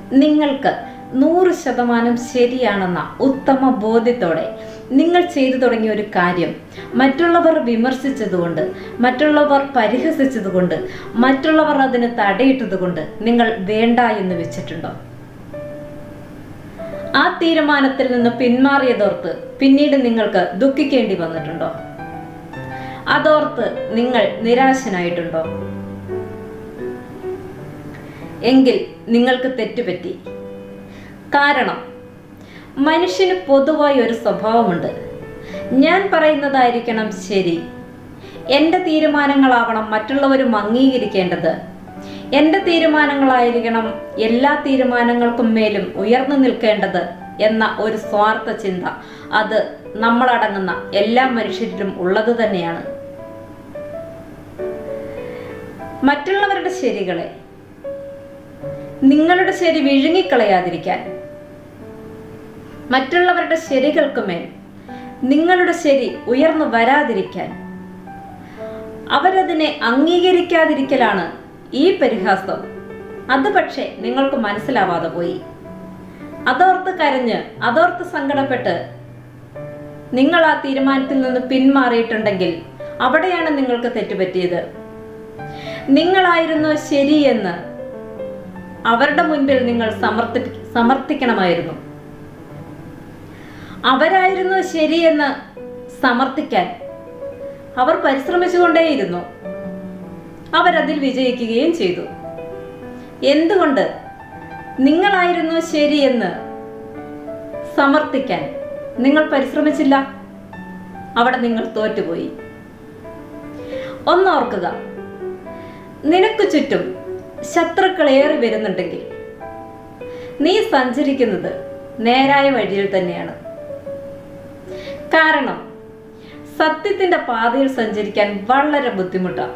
നിങ്ങൾക്ക് നൂറ് ശതമാനം ശരിയാണെന്ന ഉത്തമ ബോധ്യത്തോടെ നിങ്ങൾ ചെയ്തു തുടങ്ങിയ ഒരു കാര്യം മറ്റുള്ളവർ വിമർശിച്ചതുകൊണ്ട് മറ്റുള്ളവർ പരിഹസിച്ചതുകൊണ്ട് മറ്റുള്ളവർ അതിന് തടയിട്ടതുകൊണ്ട് നിങ്ങൾ വേണ്ട എന്ന് വെച്ചിട്ടുണ്ടോ ആ തീരുമാനത്തിൽ നിന്ന് പിന്മാറിയതോർത്ത് പിന്നീട് നിങ്ങൾക്ക് ദുഃഖിക്കേണ്ടി വന്നിട്ടുണ്ടോ അതോർത്ത് നിങ്ങൾ നിരാശനായിട്ടുണ്ടോ എങ്കിൽ നിങ്ങൾക്ക് തെറ്റുപറ്റി കാരണം മനുഷ്യന് പൊതുവായി ഒരു സ്വഭാവമുണ്ട് ഞാൻ പറയുന്നതായിരിക്കണം ശരി എൻ്റെ തീരുമാനങ്ങളാവണം മറ്റുള്ളവരും അംഗീകരിക്കേണ്ടത് എൻ്റെ തീരുമാനങ്ങളായിരിക്കണം എല്ലാ തീരുമാനങ്ങൾക്കും മേലും ഉയർന്നു നിൽക്കേണ്ടത് എന്ന ഒരു സ്വാർത്ഥ ചിന്ത അത് നമ്മളടങ്ങുന്ന എല്ലാ മനുഷ്യരിലും ഉള്ളത് തന്നെയാണ് മറ്റുള്ളവരുടെ ശരികളെ നിങ്ങളുടെ ശരി വിഴുങ്ങിക്കളയാതിരിക്കാൻ മറ്റുള്ളവരുടെ ശരികൾക്ക് മേൽ നിങ്ങളുടെ ശരി ഉയർന്നു വരാതിരിക്കാൻ അവരതിനെ അംഗീകരിക്കാതിരിക്കലാണ് ഈ പരിഹാസം അത് പക്ഷേ നിങ്ങൾക്ക് മനസ്സിലാവാതെ പോയി അതോർത്ത് കരഞ്ഞ് അതോർത്ത് സങ്കടപ്പെട്ട് നിങ്ങൾ ആ തീരുമാനത്തിൽ നിന്ന് പിന്മാറിയിട്ടുണ്ടെങ്കിൽ അവിടെയാണ് നിങ്ങൾക്ക് തെറ്റുപറ്റിയത് നിങ്ങളായിരുന്നു ശരിയെന്ന് അവരുടെ മുൻപിൽ നിങ്ങൾ സമർത്ഥി സമർത്ഥിക്കണമായിരുന്നു അവരായിരുന്നു ശരിയെന്ന് സമർത്ഥിക്കാൻ അവർ പരിശ്രമിച്ചുകൊണ്ടേയിരുന്നു അവരതിൽ വിജയിക്കുകയും ചെയ്തു എന്തുകൊണ്ട് നിങ്ങളായിരുന്നു ശരിയെന്ന് സമർത്ഥിക്കാൻ നിങ്ങൾ പരിശ്രമിച്ചില്ല അവിടെ നിങ്ങൾ തോറ്റുപോയി ഒന്നോർക്കുക നിനക്ക് ചുറ്റും ശത്രുക്കൾ ഏറി വരുന്നുണ്ടെങ്കിൽ നീ സഞ്ചരിക്കുന്നത് നേരായ വഴിയിൽ തന്നെയാണ് കാരണം സത്യത്തിന്റെ പാതയിൽ സഞ്ചരിക്കാൻ വളരെ ബുദ്ധിമുട്ടാണ്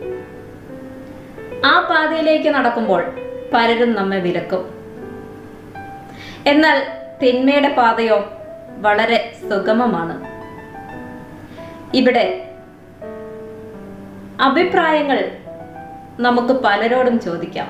ആ പാതയിലേക്ക് നടക്കുമ്പോൾ പലരും നമ്മെ വിലക്കും എന്നാൽ തിന്മയുടെ പാതയോ വളരെ സുഗമമാണ് ഇവിടെ അഭിപ്രായങ്ങൾ നമുക്ക് പലരോടും ചോദിക്കാം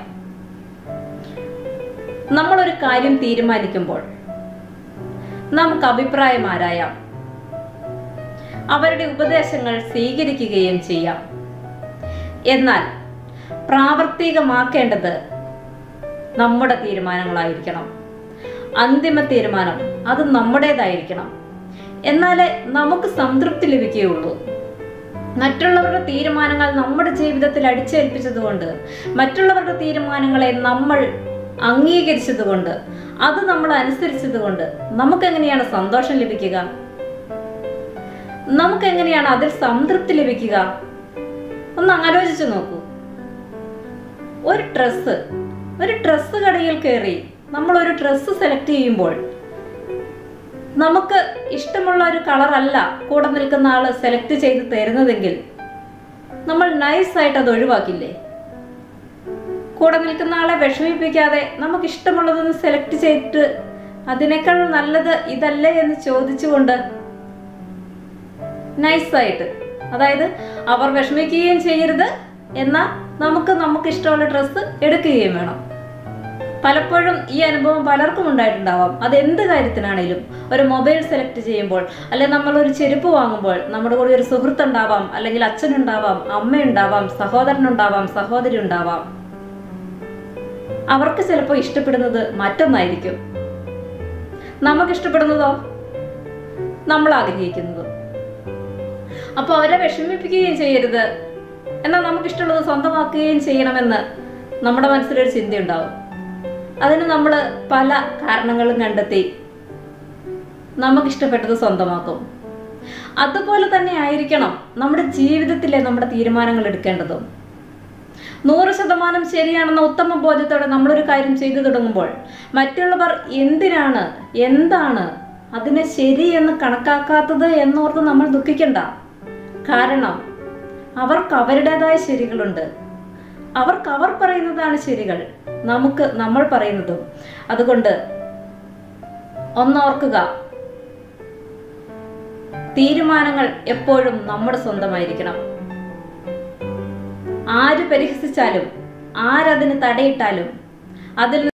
നമ്മളൊരു കാര്യം തീരുമാനിക്കുമ്പോൾ നമുക്ക് അഭിപ്രായം ആരായാം അവരുടെ ഉപദേശങ്ങൾ സ്വീകരിക്കുകയും ചെയ്യാം എന്നാൽ പ്രാവർത്തികമാക്കേണ്ടത് നമ്മുടെ തീരുമാനങ്ങളായിരിക്കണം അന്തിമ തീരുമാനം അത് നമ്മുടേതായിരിക്കണം എന്നാലേ നമുക്ക് സംതൃപ്തി ലഭിക്കുകയുള്ളൂ മറ്റുള്ളവരുടെ തീരുമാനങ്ങൾ നമ്മുടെ ജീവിതത്തിൽ അടിച്ചേൽപ്പിച്ചതുകൊണ്ട് മറ്റുള്ളവരുടെ തീരുമാനങ്ങളെ നമ്മൾ അംഗീകരിച്ചതുകൊണ്ട് അത് നമ്മൾ അനുസരിച്ചതുകൊണ്ട് നമുക്ക് എങ്ങനെയാണ് സന്തോഷം ലഭിക്കുക നമുക്ക് എങ്ങനെയാണ് അതിൽ സംതൃപ്തി ലഭിക്കുക ഒന്ന് ആലോചിച്ച് നോക്കൂ ഒരു ഡ്രസ്സ് ഒരു ഡ്രസ്സ് കടയിൽ കയറി നമ്മൾ ഒരു ഡ്രസ്സ് സെലക്ട് ചെയ്യുമ്പോൾ നമുക്ക് ഇഷ്ടമുള്ള ഒരു കളറല്ല കൂടെ നിൽക്കുന്ന ആള് സെലക്ട് ചെയ്ത് തരുന്നതെങ്കിൽ നമ്മൾ നൈസായിട്ട് അത് ഒഴിവാക്കില്ലേ കൂടെ നിൽക്കുന്ന ആളെ വിഷമിപ്പിക്കാതെ നമുക്ക് ഇഷ്ടമുള്ളതൊന്ന് സെലക്ട് ചെയ്തിട്ട് അതിനേക്കാൾ നല്ലത് ഇതല്ലേ എന്ന് ചോദിച്ചുകൊണ്ട് നൈസായിട്ട് അതായത് അവർ വിഷമിക്കുകയും ചെയ്യരുത് എന്നാൽ നമുക്ക് നമുക്ക് ഇഷ്ടമുള്ള ഡ്രസ്സ് എടുക്കുകയും വേണം പലപ്പോഴും ഈ അനുഭവം പലർക്കും ഉണ്ടായിട്ടുണ്ടാവാം അത് എന്ത് കാര്യത്തിനാണേലും ഒരു മൊബൈൽ സെലക്ട് ചെയ്യുമ്പോൾ അല്ലെങ്കിൽ നമ്മൾ ഒരു ചെരുപ്പ് വാങ്ങുമ്പോൾ നമ്മുടെ കൂടെ ഒരു സുഹൃത്ത് ഉണ്ടാവാം അല്ലെങ്കിൽ അച്ഛനുണ്ടാവാം അമ്മയുണ്ടാവാം സഹോദരനുണ്ടാവാം സഹോദരി ഉണ്ടാവാം അവർക്ക് ചിലപ്പോൾ ഇഷ്ടപ്പെടുന്നത് മറ്റൊന്നായിരിക്കും നമുക്ക് ഇഷ്ടപ്പെടുന്നതോ നമ്മൾ ആഗ്രഹിക്കുന്നതോ അപ്പോൾ അവരെ വിഷമിപ്പിക്കുകയും ചെയ്യരുത് എന്നാൽ നമുക്കിഷ്ടമുള്ളത് സ്വന്തമാക്കുകയും ചെയ്യണമെന്ന് നമ്മുടെ മനസ്സിലൊരു ചിന്തയുണ്ടാവും അതിന് നമ്മൾ പല കാരണങ്ങളും കണ്ടെത്തി നമുക്കിഷ്ടപ്പെട്ടത് സ്വന്തമാക്കും അതുപോലെ തന്നെ ആയിരിക്കണം നമ്മുടെ ജീവിതത്തിലെ നമ്മുടെ തീരുമാനങ്ങൾ എടുക്കേണ്ടതും നൂറ് ശതമാനം ശരിയാണെന്ന ഉത്തമ ബോധ്യത്തോടെ നമ്മളൊരു കാര്യം ചെയ്തു തുടങ്ങുമ്പോൾ മറ്റുള്ളവർ എന്തിനാണ് എന്താണ് അതിനെ ശരി എന്ന് കണക്കാക്കാത്തത് എന്നോർത്ത് നമ്മൾ ദുഃഖിക്കണ്ട കാരണം അവർക്ക് അവരുടേതായ ശരികളുണ്ട് അവർക്ക് അവർ പറയുന്നതാണ് ശരികൾ നമുക്ക് നമ്മൾ പറയുന്നതും അതുകൊണ്ട് ഒന്നോർക്കുക തീരുമാനങ്ങൾ എപ്പോഴും നമ്മുടെ സ്വന്തമായിരിക്കണം ആര് പരിഹസിച്ചാലും ആരതിന് തടയിട്ടാലും അതിൽ